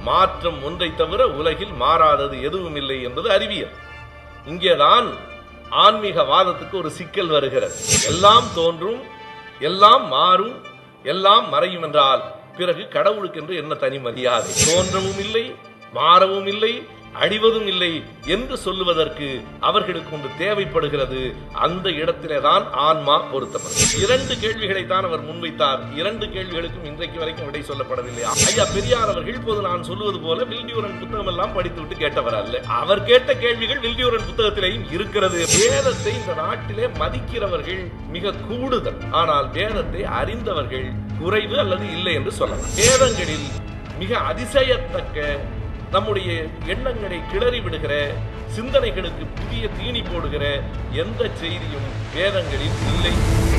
மாற்றம் ஒன்றை தவிர உலகில் மாறாதது எதுவும் இல்லை என்பது அறிவியல் இங்கேதான் ஆன்மீக வாதத்துக்கு ஒரு சிக்கல் வருகிறது எல்லாம் தோன்றும் எல்லாம் மாறும் எல்லாம் மறையும் என்றால் பிறகு கடவுளுக்கென்று என்ன தனி மரியாதை தோன்றவும் இல்லை மாறவும் இல்லை அழிவதும் இல்லை என்று சொல்லுவதற்கு அவர்களுக்கு ஒன்று தேவைப்படுகிறது அந்த இடத்திலே தான் ஆன்மா பொருத்தப்படும் இரண்டு கேள்விகளை தான் அவர் முன்வைத்தார் இரண்டு கேள்விகளுக்கும் இன்றைக்கு வரைக்கும் விடை சொல்லப்படவில்லை ஐயா பெரியார் அவர்கள் இப்போது நான் சொல்லுவது போல வில்டியூரன் புத்தகம் எல்லாம் படித்துவிட்டு கேட்டவர் அல்ல அவர் கேட்ட கேள்விகள் வில்டியூரன் புத்தகத்திலேயும் இருக்கிறது வேதத்தை இந்த நாட்டிலே மதிக்கிறவர்கள் மிக கூடுதல் ஆனால் வேதத்தை அறிந்தவர்கள் குறைவு அல்லது இல்லை என்று சொல்லலாம் வேதங்களில் மிக அதிசயத்தக்க நம்முடைய எண்ணங்களை கிளறி விடுகிற சிந்தனைகளுக்கு புதிய தீனி போடுகிற எந்த செய்தியும் வேதங்களில் இல்லை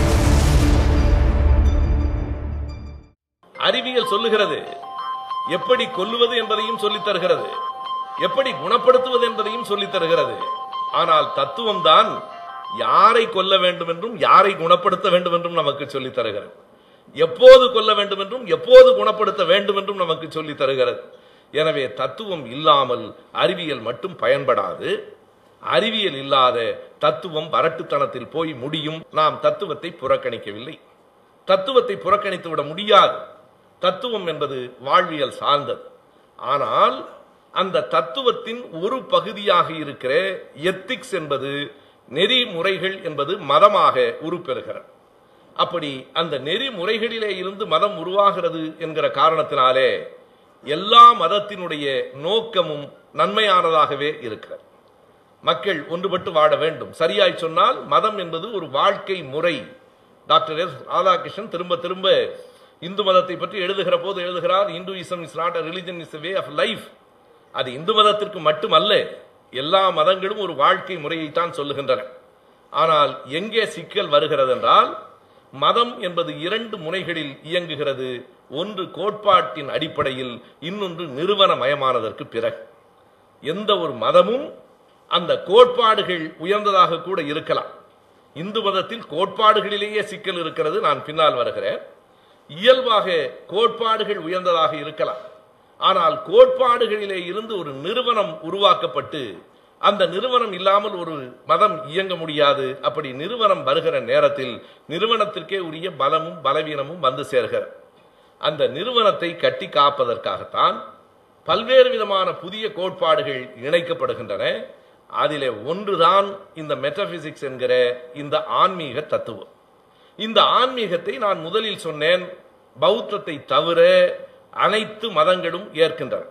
அறிவியல் சொல்லுகிறது எப்படி கொல்லுவது என்பதையும் சொல்லித் தருகிறது எப்படி குணப்படுத்துவது என்பதையும் சொல்லித் தருகிறது ஆனால் தத்துவம் தான் யாரை கொல்ல வேண்டும் என்றும் யாரை குணப்படுத்த வேண்டும் என்றும் நமக்கு சொல்லித் தருகிறது எப்போது கொல்ல வேண்டும் என்றும் எப்போது குணப்படுத்த வேண்டும் என்றும் நமக்கு சொல்லித் தருகிறது எனவே தத்துவம் இல்லாமல் அறிவியல் மட்டும் பயன்படாது அறிவியல் இல்லாத தத்துவம் வரட்டுத்தனத்தில் போய் முடியும் நாம் தத்துவத்தை புறக்கணிக்கவில்லை தத்துவத்தை புறக்கணித்து விட முடியாது தத்துவம் என்பது வாழ்வியல் சார்ந்தது ஆனால் அந்த தத்துவத்தின் ஒரு பகுதியாக இருக்கிற எத்திக்ஸ் என்பது நெறிமுறைகள் என்பது மதமாக உருப்பெறுகிறது அப்படி அந்த நெறிமுறைகளிலே இருந்து மதம் உருவாகிறது என்கிற காரணத்தினாலே எல்லா மதத்தினுடைய நோக்கமும் நன்மையானதாகவே இருக்கிறது மக்கள் ஒன்றுபட்டு வாழ வேண்டும் சரியாய் சொன்னால் மதம் என்பது ஒரு வாழ்க்கை முறை டாக்டர் எஸ் ராதாகிருஷ்ணன் திரும்ப திரும்ப இந்து மதத்தை பற்றி எழுதுகிற போது எழுதுகிறார் Hinduism is not a religion is way of life அது இந்து மதத்திற்கு மட்டுமல்ல எல்லா மதங்களும் ஒரு வாழ்க்கை முறையைத்தான் சொல்லுகின்றன ஆனால் எங்கே சிக்கல் வருகிறது என்றால் மதம் என்பது இரண்டு முனைகளில் இயங்குகிறது ஒன்று கோட்பாட்டின் அடிப்படையில் இன்னொன்று நிறுவனமயமானதற்கு பிறகு எந்த ஒரு மதமும் அந்த கோட்பாடுகள் உயர்ந்ததாக கூட இருக்கலாம் இந்து மதத்தில் கோட்பாடுகளிலேயே சிக்கல் இருக்கிறது நான் பின்னால் வருகிறேன் இயல்பாக கோட்பாடுகள் உயர்ந்ததாக இருக்கலாம் ஆனால் கோட்பாடுகளிலே இருந்து ஒரு நிறுவனம் உருவாக்கப்பட்டு அந்த நிறுவனம் இல்லாமல் ஒரு மதம் இயங்க முடியாது அப்படி நிறுவனம் வருகிற நேரத்தில் நிறுவனத்திற்கே உரிய பலமும் பலவீனமும் வந்து சேர்கிறது அந்த நிறுவனத்தை கட்டி காப்பதற்காகத்தான் பல்வேறு விதமான புதிய கோட்பாடுகள் இணைக்கப்படுகின்றன அதிலே ஒன்றுதான் இந்த மெட்டபிசிக்ஸ் என்கிற இந்த ஆன்மீக தத்துவம் இந்த ஆன்மீகத்தை நான் முதலில் சொன்னேன் பௌத்தத்தை தவிர அனைத்து மதங்களும் ஏற்கின்றன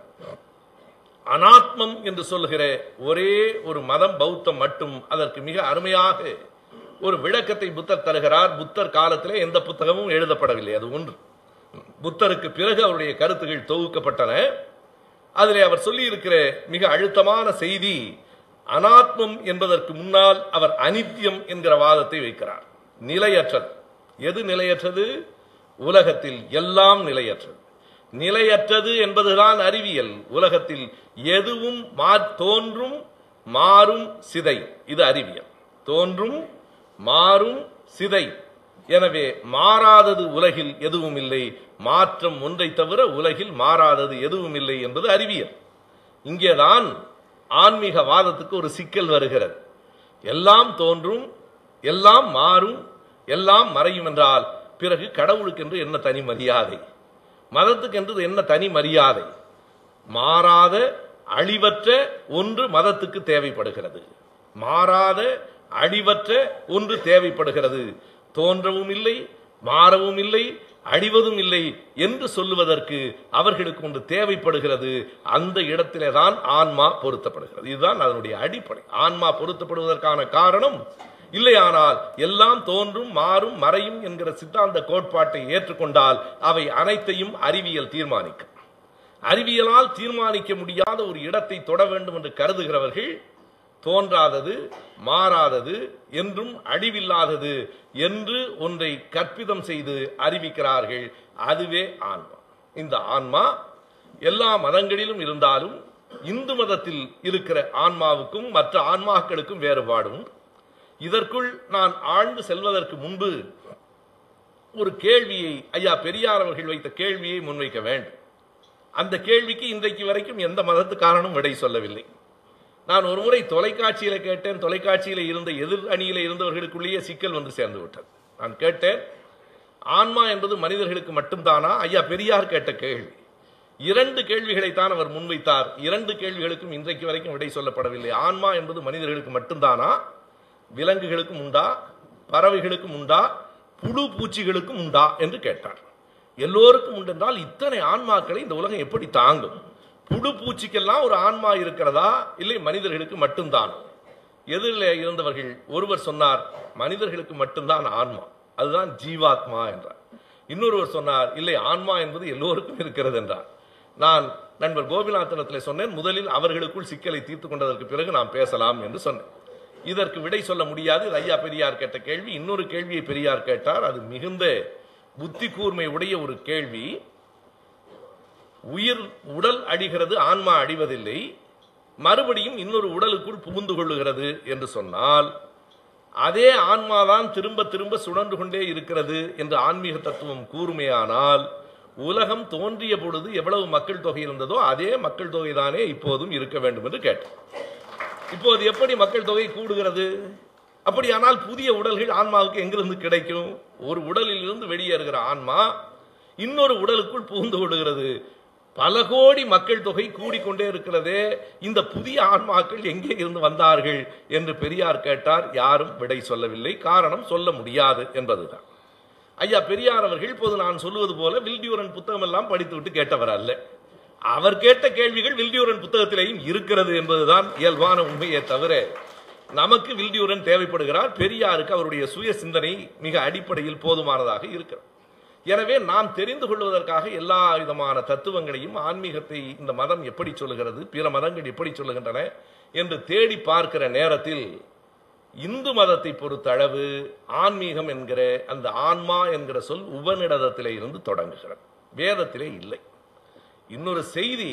அனாத்மம் என்று சொல்லுகிற ஒரே ஒரு மதம் பௌத்தம் மட்டும் அதற்கு மிக அருமையாக ஒரு விளக்கத்தை புத்தர் தருகிறார் புத்தர் காலத்திலே எந்த புத்தகமும் எழுதப்படவில்லை அது ஒன்று புத்தருக்கு பிறகு அவருடைய கருத்துகள் தொகுக்கப்பட்டன அதிலே அவர் சொல்லி இருக்கிற மிக அழுத்தமான செய்தி அனாத்மம் என்பதற்கு முன்னால் அவர் அனித்தியம் என்கிற வாதத்தை வைக்கிறார் நிலையற்றது எது நிலையற்றது உலகத்தில் எல்லாம் நிலையற்றது நிலையற்றது என்பதுதான் அறிவியல் உலகத்தில் எதுவும் மா தோன்றும் மாறும் சிதை இது அறிவியல் தோன்றும் மாறும் சிதை எனவே மாறாதது உலகில் எதுவும் இல்லை மாற்றம் ஒன்றை தவிர உலகில் மாறாதது எதுவும் இல்லை என்பது அறிவியல் இங்கேதான் ஆன்மீக வாதத்துக்கு ஒரு சிக்கல் வருகிறது எல்லாம் தோன்றும் எல்லாம் மாறும் எல்லாம் மறையும் என்றால் பிறகு கடவுளுக்கென்று என்ன தனி மரியாதை மதத்துக்கென்று என்ன தனி மரியாதை மாறாத அழிவற்ற ஒன்று மதத்துக்கு தேவைப்படுகிறது மாறாத அழிவற்ற ஒன்று தேவைப்படுகிறது தோன்றவும் இல்லை மாறவும் இல்லை அழிவதும் இல்லை என்று சொல்லுவதற்கு அவர்களுக்கு ஒன்று தேவைப்படுகிறது அந்த இடத்திலே தான் ஆன்மா பொருத்தப்படுகிறது இதுதான் அதனுடைய அடிப்படை ஆன்மா பொருத்தப்படுவதற்கான காரணம் இல்லையானால் எல்லாம் தோன்றும் மாறும் மறையும் என்கிற சித்தாந்த கோட்பாட்டை ஏற்றுக்கொண்டால் அவை அனைத்தையும் அறிவியல் தீர்மானிக்கும் அறிவியலால் தீர்மானிக்க முடியாத ஒரு இடத்தை தொட வேண்டும் என்று கருதுகிறவர்கள் தோன்றாதது மாறாதது என்றும் அழிவில்லாதது என்று ஒன்றை கற்பிதம் செய்து அறிவிக்கிறார்கள் அதுவே ஆன்மா இந்த ஆன்மா எல்லா மதங்களிலும் இருந்தாலும் இந்து மதத்தில் இருக்கிற ஆன்மாவுக்கும் மற்ற ஆன்மாக்களுக்கும் வேறுபாடும் இதற்குள் நான் ஆழ்ந்து செல்வதற்கு முன்பு ஒரு கேள்வியை ஐயா பெரியார் அவர்கள் வைத்த கேள்வியை முன்வைக்க வேண்டும் அந்த கேள்விக்கு இன்றைக்கு வரைக்கும் எந்த மதத்துக்காரனும் விடை சொல்லவில்லை நான் ஒரு முறை தொலைக்காட்சியில கேட்டேன் தொலைக்காட்சியில இருந்த எதிர் அணியில இருந்தவர்களுக்குள்ளேயே சிக்கல் வந்து சேர்ந்து விட்டது நான் கேட்டேன் ஆன்மா என்பது மனிதர்களுக்கு மட்டும்தானா ஐயா பெரியார் கேட்ட கேள்வி இரண்டு கேள்விகளைத்தான் அவர் முன்வைத்தார் இரண்டு கேள்விகளுக்கும் இன்றைக்கு வரைக்கும் விடை சொல்லப்படவில்லை ஆன்மா என்பது மனிதர்களுக்கு மட்டும்தானா விலங்குகளுக்கும் உண்டா பறவைகளுக்கும் உண்டா புழு பூச்சிகளுக்கும் உண்டா என்று கேட்டார் எல்லோருக்கும் உண்டென்றால் இத்தனை ஆன்மாக்களை இந்த உலகம் எப்படி தாங்கும் புழு பூச்சிக்கெல்லாம் ஒரு ஆன்மா இருக்கிறதா இல்லை மனிதர்களுக்கு மட்டும்தான் எதிரில் இருந்தவர்கள் ஒருவர் சொன்னார் மனிதர்களுக்கு மட்டும்தான் ஆன்மா அதுதான் ஜீவாத்மா என்றார் இன்னொருவர் சொன்னார் இல்லை ஆன்மா என்பது எல்லோருக்கும் இருக்கிறது என்றார் நான் நண்பர் கோபிநாத்தனத்தில் சொன்னேன் முதலில் அவர்களுக்குள் சிக்கலை தீர்த்து கொண்டதற்கு பிறகு நாம் பேசலாம் என்று சொன்னேன் இதற்கு விடை சொல்ல முடியாது இது ஐயா பெரியார் கேட்ட கேள்வி இன்னொரு கேள்வியை பெரியார் கேட்டார் அது மிகுந்த புத்தி கூர்மை உடைய ஒரு கேள்வி உயிர் உடல் அழிகிறது ஆன்மா அழிவதில்லை மறுபடியும் இன்னொரு உடலுக்குள் புகுந்து கொள்ளுகிறது என்று சொன்னால் அதே ஆன்மாதான் திரும்ப திரும்ப சுழன்று கொண்டே இருக்கிறது என்று ஆன்மீக தத்துவம் கூறுமையானால் உலகம் தோன்றிய பொழுது எவ்வளவு மக்கள் தொகை இருந்ததோ அதே மக்கள் தொகை தானே இப்போதும் இருக்க வேண்டும் என்று கேட்டேன் இப்போது எப்படி மக்கள் தொகை கூடுகிறது அப்படியானால் புதிய உடல்கள் ஆன்மாவுக்கு எங்கிருந்து கிடைக்கும் ஒரு உடலில் இருந்து வெளியேறுகிற ஆன்மா இன்னொரு உடலுக்குள் புகுந்து விடுகிறது பல கோடி மக்கள் தொகை கூடிக்கொண்டே இருக்கிறதே இந்த புதிய ஆன்மாக்கள் எங்கே இருந்து வந்தார்கள் என்று பெரியார் கேட்டார் யாரும் விடை சொல்லவில்லை காரணம் சொல்ல முடியாது என்பதுதான் ஐயா பெரியார் அவர்கள் இப்போது நான் சொல்லுவது போல வில்டியூரன் புத்தகம் எல்லாம் படித்துவிட்டு கேட்டவர் அல்ல அவர் கேட்ட கேள்விகள் வில்டியூரன் புத்தகத்திலேயும் இருக்கிறது என்பதுதான் இயல்பான உண்மையே தவிர நமக்கு வில்டியூரன் தேவைப்படுகிறார் பெரியாருக்கு அவருடைய சுய சிந்தனை மிக அடிப்படையில் போதுமானதாக இருக்கிறது எனவே நாம் தெரிந்து கொள்வதற்காக எல்லா விதமான தத்துவங்களையும் ஆன்மீகத்தை இந்த மதம் எப்படி சொல்லுகிறது பிற மதங்கள் எப்படி சொல்லுகின்றன என்று தேடி பார்க்கிற நேரத்தில் இந்து மதத்தை பொறுத்தளவு ஆன்மீகம் என்கிற அந்த ஆன்மா என்கிற சொல் உபநிடதத்திலே இருந்து தொடங்குகிறது வேதத்திலே இல்லை இன்னொரு செய்தி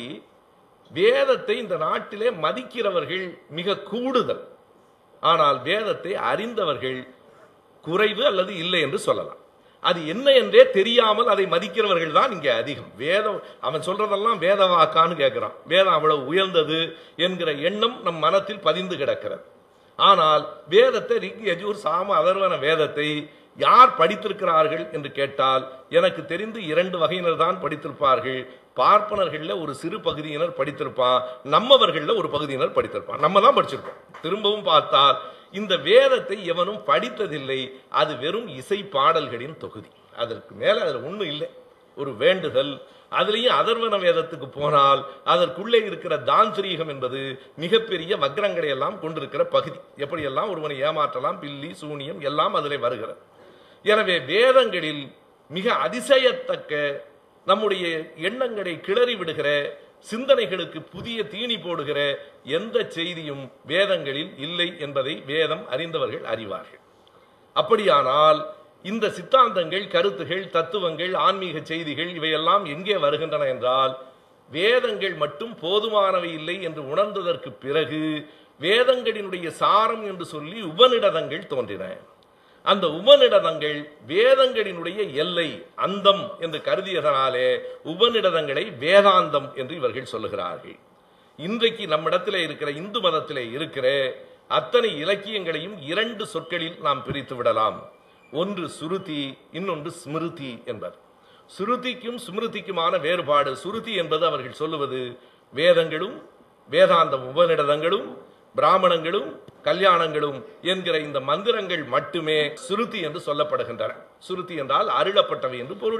வேதத்தை இந்த நாட்டிலே மதிக்கிறவர்கள் மிக கூடுதல் ஆனால் வேதத்தை அறிந்தவர்கள் குறைவு அல்லது இல்லை என்று சொல்லலாம் அது என்ன என்றே தெரியாமல் அதை மதிக்கிறவர்கள் தான் இங்கே அதிகம் வேதம் அவன் சொல்றதெல்லாம் வேத வாக்கான்னு கேட்கிறான் வேதம் அவ்வளவு உயர்ந்தது என்கிற எண்ணம் நம் மனத்தில் பதிந்து கிடக்கிறது ஆனால் வேதத்தை ரிக் யஜூர் சாம அதர்வன வேதத்தை யார் படித்திருக்கிறார்கள் என்று கேட்டால் எனக்கு தெரிந்து இரண்டு வகையினர் தான் படித்திருப்பார்கள் பார்ப்பனர்கள்ல ஒரு சிறு பகுதியினர் படித்திருப்பான் நம்மவர்கள்ல ஒரு பகுதியினர் படித்திருப்பான் நம்ம தான் படிச்சிருப்போம் திரும்பவும் பார்த்தால் இந்த வேதத்தை எவனும் படித்ததில்லை அது வெறும் இசை பாடல்களின் தொகுதி அதற்கு மேல அதுல ஒண்ணும் இல்லை ஒரு வேண்டுதல் அதுலயும் அதர்வன வேதத்துக்கு போனால் அதற்குள்ளே இருக்கிற தாந்திரீகம் என்பது மிகப்பெரிய வக்ரங்களை எல்லாம் கொண்டிருக்கிற பகுதி எப்படியெல்லாம் ஒருவனை ஏமாற்றலாம் பில்லி சூனியம் எல்லாம் அதிலே வருகிறது எனவே வேதங்களில் மிக அதிசயத்தக்க நம்முடைய எண்ணங்களை கிளறி விடுகிற சிந்தனைகளுக்கு புதிய தீனி போடுகிற எந்த செய்தியும் வேதங்களில் இல்லை என்பதை வேதம் அறிந்தவர்கள் அறிவார்கள் அப்படியானால் இந்த சித்தாந்தங்கள் கருத்துகள் தத்துவங்கள் ஆன்மீக செய்திகள் இவையெல்லாம் எங்கே வருகின்றன என்றால் வேதங்கள் மட்டும் போதுமானவை இல்லை என்று உணர்ந்ததற்கு பிறகு வேதங்களினுடைய சாரம் என்று சொல்லி உபநிடதங்கள் தோன்றின அந்த உபநிடதங்கள் வேதங்களினுடைய எல்லை அந்தம் என்று கருதியதனாலே உபநிடதங்களை வேதாந்தம் என்று இவர்கள் சொல்லுகிறார்கள் இன்றைக்கு நம்மிடத்திலே இருக்கிற இந்து மதத்திலே இருக்கிற அத்தனை இலக்கியங்களையும் இரண்டு சொற்களில் நாம் பிரித்து விடலாம் ஒன்று சுருதி இன்னொன்று ஸ்மிருதி என்பது சுருதிக்கும் ஸ்மிருதிக்குமான வேறுபாடு சுருதி என்பது அவர்கள் சொல்லுவது வேதங்களும் வேதாந்தம் உபநிடதங்களும் பிராமணங்களும் கல்யாணங்களும் என்கிற இந்த மந்திரங்கள் மட்டுமே சுருதி என்று சொல்லப்படுகின்றன சுருதி என்றால் அருளப்பட்டவை என்று பொருள்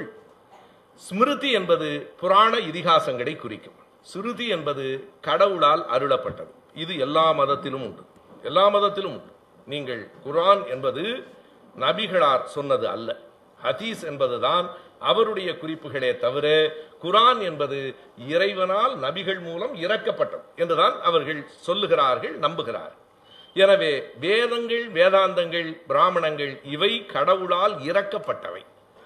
ஸ்மிருதி என்பது புராண இதிகாசங்களை குறிக்கும் சுருதி என்பது கடவுளால் அருளப்பட்டது இது எல்லா மதத்திலும் உண்டு எல்லா மதத்திலும் உண்டு நீங்கள் குரான் என்பது நபிகளார் சொன்னது அல்ல ஹதீஸ் என்பதுதான் அவருடைய குறிப்புகளே தவிர குரான் என்பது இறைவனால் நபிகள் மூலம் இறக்கப்பட்டது என்றுதான் அவர்கள் சொல்லுகிறார்கள் நம்புகிறார்கள் எனவே வேதங்கள் வேதாந்தங்கள் பிராமணங்கள் இவை கடவுளால் இறக்கப்பட்டவை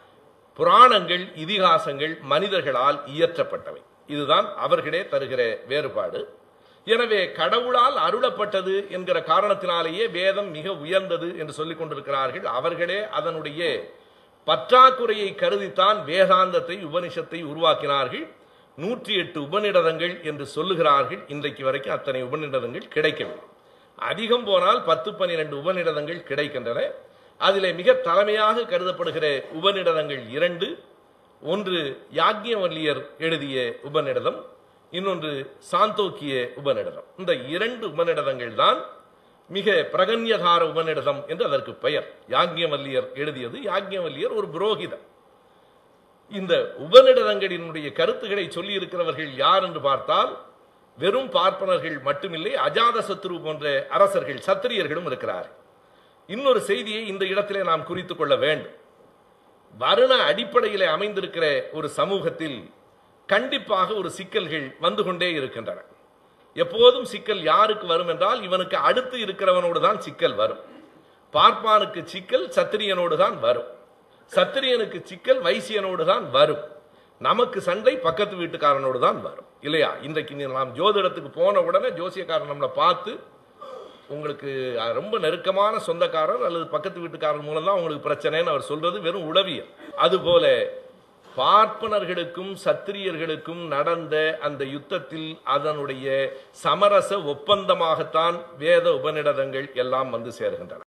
புராணங்கள் இதிகாசங்கள் மனிதர்களால் இயற்றப்பட்டவை இதுதான் அவர்களே தருகிற வேறுபாடு எனவே கடவுளால் அருளப்பட்டது என்கிற காரணத்தினாலேயே வேதம் மிக உயர்ந்தது என்று சொல்லிக் கொண்டிருக்கிறார்கள் அவர்களே அதனுடைய பற்றாக்குறையை கருதித்தான் வேதாந்தத்தை உபனிஷத்தை உருவாக்கினார்கள் நூற்றி எட்டு உபநிடதங்கள் என்று சொல்லுகிறார்கள் இன்றைக்கு வரைக்கும் அத்தனை உபநிடதங்கள் கிடைக்கவில்லை அதிகம் போனால் பத்து பன்னிரண்டு உபநிடதங்கள் கிடைக்கின்றன அதிலே மிக தலைமையாக கருதப்படுகிற உபநிடதங்கள் இரண்டு ஒன்று யாக்ஞவல்லியர் எழுதிய உபநிடதம் இன்னொன்று சாந்தோக்கிய உபநிடதம் இந்த இரண்டு உபநிடதங்கள் தான் மிக பிரகன்யதார உபநிடதம் என்று அதற்கு பெயர் யாக்ஞவல்லியர் எழுதியது யாக்ஞவல்லியர் ஒரு புரோகிதர் இந்த உபநிடதங்களினுடைய கருத்துக்களை சொல்லி இருக்கிறவர்கள் யார் என்று பார்த்தால் வெறும் பார்ப்பனர்கள் மட்டுமில்லை அஜாத சத்ரு போன்ற அரசர்கள் சத்திரியர்களும் இருக்கிறார்கள் இன்னொரு செய்தியை இந்த இடத்திலே நாம் குறித்துக் கொள்ள வேண்டும் வருண அடிப்படையிலே அமைந்திருக்கிற ஒரு சமூகத்தில் கண்டிப்பாக ஒரு சிக்கல்கள் வந்து கொண்டே இருக்கின்றன எப்போதும் சிக்கல் யாருக்கு வரும் என்றால் இவனுக்கு அடுத்து இருக்கிறவனோடு தான் சிக்கல் வரும் பார்ப்பானுக்கு சிக்கல் சத்திரியனோடு தான் வரும் சத்திரியனுக்கு சிக்கல் வைசியனோடு தான் வரும் நமக்கு சண்டை பக்கத்து வீட்டுக்காரனோடு தான் வரும் இல்லையா இன்றைக்கு நீ- நாம் ஜோதிடத்துக்கு போன உடனே ஜோசியக்காரன் நம்மளை பார்த்து உங்களுக்கு அஹ், ரொம்ப நெருக்கமான சொந்தக்காரர் அல்லது பக்கத்து வீட்டுக்காரர் மூலம் தான் உங்களுக்கு பிரச்சனைன்னு அவர் சொல்றது வெறும் உளவியல் அதுபோல பார்ப்பனர்களுக்கும் சத்திரியர்களுக்கும் நடந்த அந்த யுத்தத்தில் அதனுடைய சமரச ஒப்பந்தமாகத்தான் வேத உபநிடதங்கள் எல்லாம் வந்து சேர்கின்றன